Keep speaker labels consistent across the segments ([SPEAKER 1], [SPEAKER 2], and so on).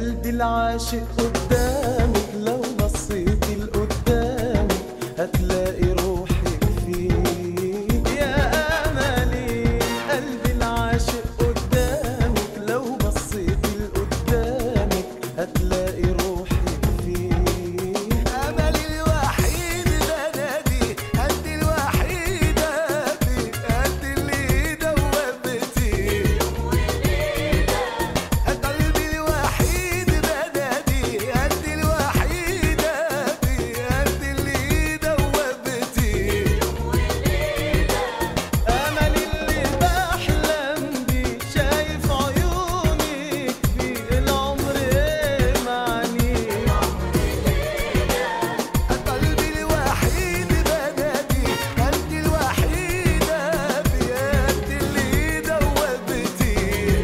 [SPEAKER 1] قلبي العاشق قدامك لو بصيتي لقدامك هتلاقي روحي فيك يا املي قلبي العاشق قدامك لو بصيتي لقدامك هتلاقي روحي فيك
[SPEAKER 2] املي الوحيد بنادي انت الوحيده في انت اللي دوبتي قلبي الوحيد بنادي انت الوحيده في انت اللي دوبتي
[SPEAKER 1] املي اللي بحلم بيه شايف عيونك في العمر ايه معنيه
[SPEAKER 2] قلبي الوحيد بنادي انت الوحيده في انت اللي دوبتي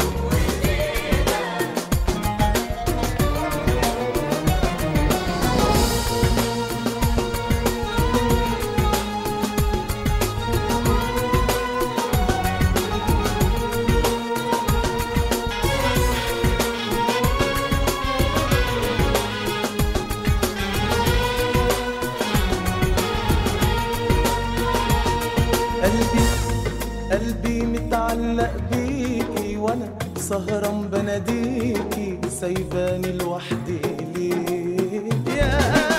[SPEAKER 1] قلبي قلبي متعلق بيكي وانا سهران بناديكي سايباني لوحدي ليه يا